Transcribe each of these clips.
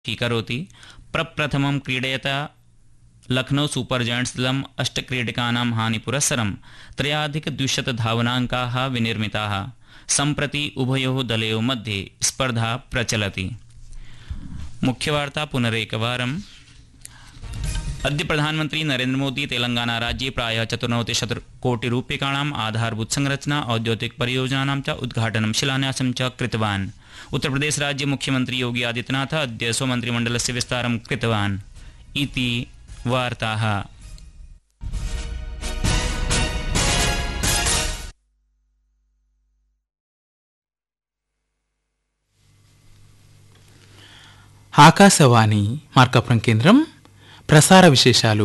स्वीकरोति प्रप्रथमं क्रीडयता लखनौ सूपर् जयण्ट्स् दलम् अष्टक्रीडकानां हानिपुरस्सरं त्रयाधिकद्विशतधावनाङ्काः विनिर्मिताः सम्प्रति उभयोः दलयोः मध्ये स्पर्धा प्रचलति मुख्यवार्ता पुनरेकवारम् अद्य प्रधानमन्त्री नरेन्द्रमोदी तेलंगानाराज्ये प्रायः चतुर्नवतिशतकोटिरूप्यकाणाम् आधारभूतसंरचना औद्योगिकपरियोजनानां च उद्घाटनं शिलान्यासं च कृतवान् उत्तरप्रदेशराज्ये मुख्यमन्त्री योगी आदित्यनाथ अद्य स्वमन्त्रिमण्डलस्य विस्तारं कृतवान् इति वार्ताः ఆకాశవాణి మార్కాపురం కేంద్రం ప్రసార విశేషాలు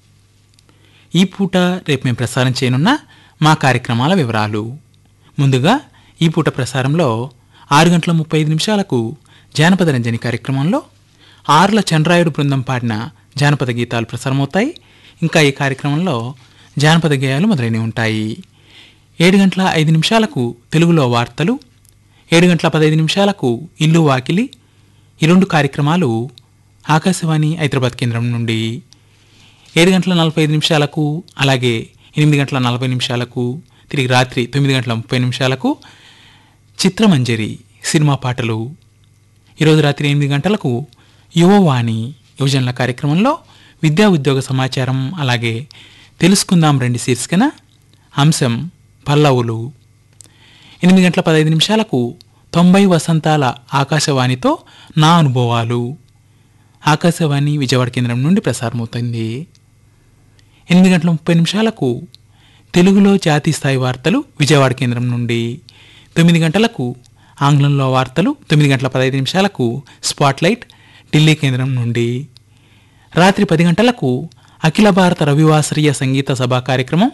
ఈ పూట రేపు మేము ప్రసారం చేయనున్న మా కార్యక్రమాల వివరాలు ముందుగా ఈ పూట ప్రసారంలో ఆరు గంటల ముప్పై ఐదు నిమిషాలకు జానపద రంజని కార్యక్రమంలో ఆర్ల చంద్రాయుడు బృందం పాడిన జానపద గీతాలు ప్రసారమవుతాయి ఇంకా ఈ కార్యక్రమంలో జానపద గేయాలు మొదలైనవి ఉంటాయి ఏడు గంటల ఐదు నిమిషాలకు తెలుగులో వార్తలు ఏడు గంటల పదహైదు నిమిషాలకు ఇల్లు వాకిలి ఈ రెండు కార్యక్రమాలు ఆకాశవాణి హైదరాబాద్ కేంద్రం నుండి ఏడు గంటల నలభై ఐదు నిమిషాలకు అలాగే ఎనిమిది గంటల నలభై నిమిషాలకు తిరిగి రాత్రి తొమ్మిది గంటల ముప్పై నిమిషాలకు చిత్రమంజరి సినిమా పాటలు ఈరోజు రాత్రి ఎనిమిది గంటలకు యువవాణి యువజనుల కార్యక్రమంలో విద్యా ఉద్యోగ సమాచారం అలాగే తెలుసుకుందాం రండి శీర్షికన అంశం పల్లవులు ఎనిమిది గంటల పదహైదు నిమిషాలకు తొంభై వసంతాల ఆకాశవాణితో నా అనుభవాలు ఆకాశవాణి విజయవాడ కేంద్రం నుండి ప్రసారమవుతుంది ఎనిమిది గంటల ముప్పై నిమిషాలకు తెలుగులో జాతీయ స్థాయి వార్తలు విజయవాడ కేంద్రం నుండి తొమ్మిది గంటలకు ఆంగ్లంలో వార్తలు తొమ్మిది గంటల పదహైదు నిమిషాలకు స్పాట్లైట్ ఢిల్లీ కేంద్రం నుండి రాత్రి పది గంటలకు అఖిల భారత రవివాసరీయ సంగీత సభా కార్యక్రమం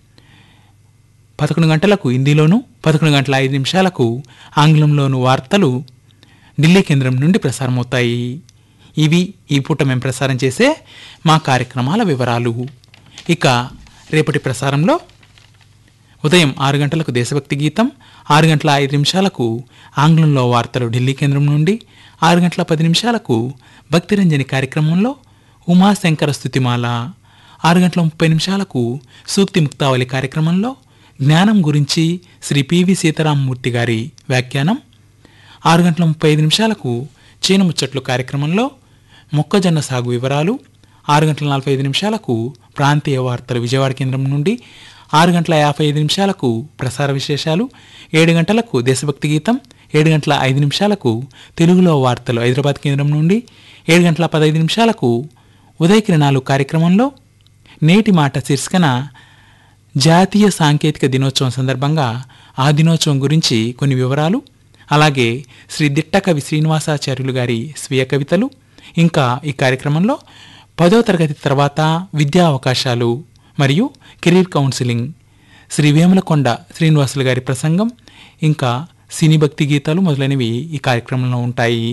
పదకొండు గంటలకు హిందీలోను పదకొండు గంటల ఐదు నిమిషాలకు ఆంగ్లంలోను వార్తలు ఢిల్లీ కేంద్రం నుండి ప్రసారమవుతాయి ఇవి ఈ పూట మేము ప్రసారం చేసే మా కార్యక్రమాల వివరాలు ఇక రేపటి ప్రసారంలో ఉదయం ఆరు గంటలకు దేశభక్తి గీతం ఆరు గంటల ఐదు నిమిషాలకు ఆంగ్లంలో వార్తలు ఢిల్లీ కేంద్రం నుండి ఆరు గంటల పది నిమిషాలకు భక్తిరంజని కార్యక్రమంలో ఉమాశంకర స్థుతిమాల ఆరు గంటల ముప్పై నిమిషాలకు సూక్తి ముక్తావళి కార్యక్రమంలో జ్ఞానం గురించి శ్రీ పివి సీతారామమూర్తి గారి వ్యాఖ్యానం ఆరు గంటల ముప్పై ఐదు నిమిషాలకు చీన ముచ్చట్లు కార్యక్రమంలో మొక్కజొన్న సాగు వివరాలు ఆరు గంటల నలభై ఐదు నిమిషాలకు ప్రాంతీయ వార్తలు విజయవాడ కేంద్రం నుండి ఆరు గంటల యాభై ఐదు నిమిషాలకు ప్రసార విశేషాలు ఏడు గంటలకు దేశభక్తి గీతం ఏడు గంటల ఐదు నిమిషాలకు తెలుగులో వార్తలు హైదరాబాద్ కేంద్రం నుండి ఏడు గంటల పదహైదు నిమిషాలకు ఉదయ కిరణాలు కార్యక్రమంలో నేటి మాట శీర్షికన జాతీయ సాంకేతిక దినోత్సవం సందర్భంగా ఆ దినోత్సవం గురించి కొన్ని వివరాలు అలాగే శ్రీ దిట్టకవి శ్రీనివాసాచార్యులు గారి స్వీయ కవితలు ఇంకా ఈ కార్యక్రమంలో పదో తరగతి తర్వాత విద్యా అవకాశాలు మరియు కెరీర్ కౌన్సిలింగ్ శ్రీ వేములకొండ శ్రీనివాసులు గారి ప్రసంగం ఇంకా సినీ భక్తి గీతాలు మొదలైనవి ఈ కార్యక్రమంలో ఉంటాయి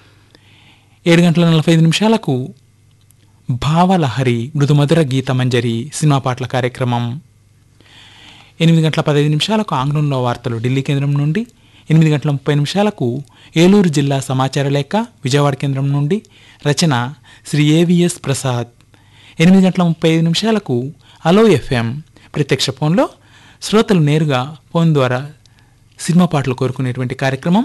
ఏడు గంటల నలభై ఐదు నిమిషాలకు భావలహరి మృదుమధుర గీతమంజరి సినిమా పాటల కార్యక్రమం ఎనిమిది గంటల పదహైదు నిమిషాలకు ఆంగ్లంలో వార్తలు ఢిల్లీ కేంద్రం నుండి ఎనిమిది గంటల ముప్పై నిమిషాలకు ఏలూరు జిల్లా సమాచార లేఖ విజయవాడ కేంద్రం నుండి రచన శ్రీ ఏవిఎస్ ప్రసాద్ ఎనిమిది గంటల ముప్పై ఐదు నిమిషాలకు అలో ఎఫ్ఎం ప్రత్యక్ష ఫోన్లో శ్రోతలు నేరుగా ఫోన్ ద్వారా సినిమా పాటలు కోరుకునేటువంటి కార్యక్రమం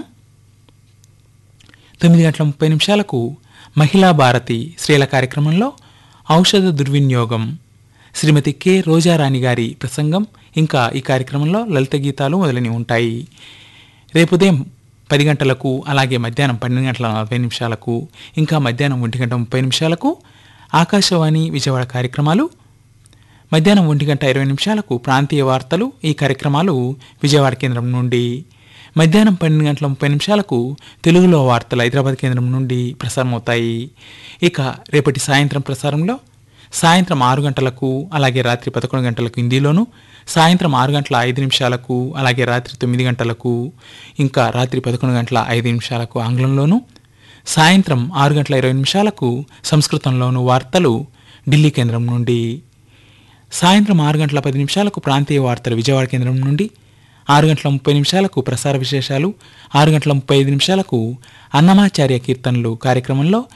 తొమ్మిది గంటల ముప్పై నిమిషాలకు మహిళా భారతి స్త్రీల కార్యక్రమంలో ఔషధ దుర్వినియోగం శ్రీమతి కె రోజారాణి గారి ప్రసంగం ఇంకా ఈ కార్యక్రమంలో లలిత గీతాలు మొదలైనవి ఉంటాయి రేపు ఉదయం పది గంటలకు అలాగే మధ్యాహ్నం పన్నెండు గంటల నలభై నిమిషాలకు ఇంకా మధ్యాహ్నం ఒంటి గంట ముప్పై నిమిషాలకు ఆకాశవాణి విజయవాడ కార్యక్రమాలు మధ్యాహ్నం ఒంటి గంట ఇరవై నిమిషాలకు ప్రాంతీయ వార్తలు ఈ కార్యక్రమాలు విజయవాడ కేంద్రం నుండి మధ్యాహ్నం పన్నెండు గంటల ముప్పై నిమిషాలకు తెలుగులో వార్తలు హైదరాబాద్ కేంద్రం నుండి ప్రసారమవుతాయి ఇక రేపటి సాయంత్రం ప్రసారంలో సాయంత్రం ఆరు గంటలకు అలాగే రాత్రి పదకొండు గంటలకు హిందీలోను సాయంత్రం ఆరు గంటల ఐదు నిమిషాలకు అలాగే రాత్రి తొమ్మిది గంటలకు ఇంకా రాత్రి పదకొండు గంటల ఐదు నిమిషాలకు ఆంగ్లంలోను సాయంత్రం ఆరు గంటల ఇరవై నిమిషాలకు సంస్కృతంలోను వార్తలు ఢిల్లీ కేంద్రం నుండి సాయంత్రం ఆరు గంటల పది నిమిషాలకు ప్రాంతీయ వార్తలు విజయవాడ కేంద్రం నుండి ఆరు గంటల ముప్పై నిమిషాలకు ప్రసార విశేషాలు ఆరు గంటల ముప్పై ఐదు నిమిషాలకు అన్నమాచార్య కీర్తనలు కార్యక్రమంలో